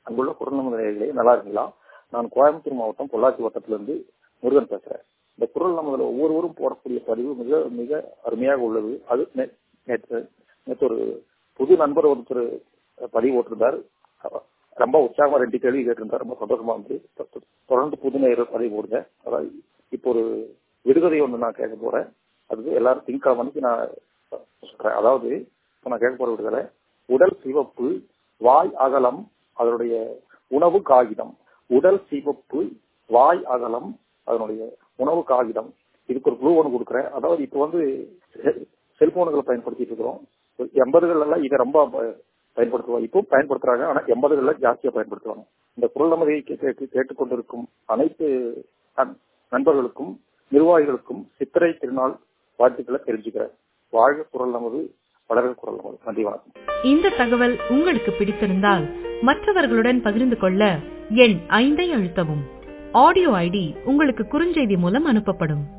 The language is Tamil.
அங்குள்ள குரல் நமது நேயர்களே நல்லா இருக்கீங்களா நான் கோயம்புத்தூர் மாவட்டம் பொள்ளாச்சி வட்டத்திலிருந்து முருகன் பேசுறேன் இந்த குரல் நமதுல ஒவ்வொருவரும் போடக்கூடிய பதிவு மிக மிக அருமையாக உள்ளது அது நே- நேற்று நேற்று ஒரு புது நண்பர் ஒருத்தர் பதிவு போட்டிருந்தார் ரொம்ப உற்சாகமா ரெண்டு கேள்வி கேட்டிருந்தார் ரொம்ப சந்தோஷமா இருந்து தொ- தொடர்ந்து புது நேயர்கள் பதிவு போடுங்க அதாவது இப்போ ஒரு விடுகதை ஒன்று நான் கேட்க போறேன் அது எல்லாரும் திங்கக்கிழமைக்கு நான் சொல்றேன் அதாவது இப்ப நான் கேட்க போற விடுதலை உடல் சிவப்பு வாய் அகலம் அதனுடைய உணவு காகிதம் உடல் சிவப்பு வாய் அகலம் அதனுடைய உணவு காகிதம் இதுக்கு ஒரு குழு ஒன்று கொடுக்குறேன் அதாவது இப்போ வந்து செ- செல்போனுகளை பயன்படுத்திட்டு இருக்கிறோம் எண்பதுகள் எல்லாம் இதை ரொம்ப ப- பயன்படுத்துவாங்க இப்போ பயன்படுத்துறாங்க ஆனா எண்பதுகள்ல ஜாஸ்தியா பயன்படுத்துவாங்க இந்த குரல் நமதை கேட்டு கேட்டுக்கொண்டிருக்கும் அனைத்து நண்- நண்பர்களுக்கும் நிர்வாகிகளுக்கும் சித்திரை திருநாள் வாழ்த்துக்களை தெரிஞ்சுக்கிறேன் வாழ்க குரல் நமது வளர்க குரல் நமது நன்றி வணக்கம் இந்த தகவல் உங்களுக்கு பிடித்திருந்தால் மற்றவர்களுடன் பகிர்ந்து கொள்ள எண் ஐந்தை அழுத்தவும் ஆடியோ ஐடி உங்களுக்கு குறுஞ்செய்தி மூலம் அனுப்பப்படும்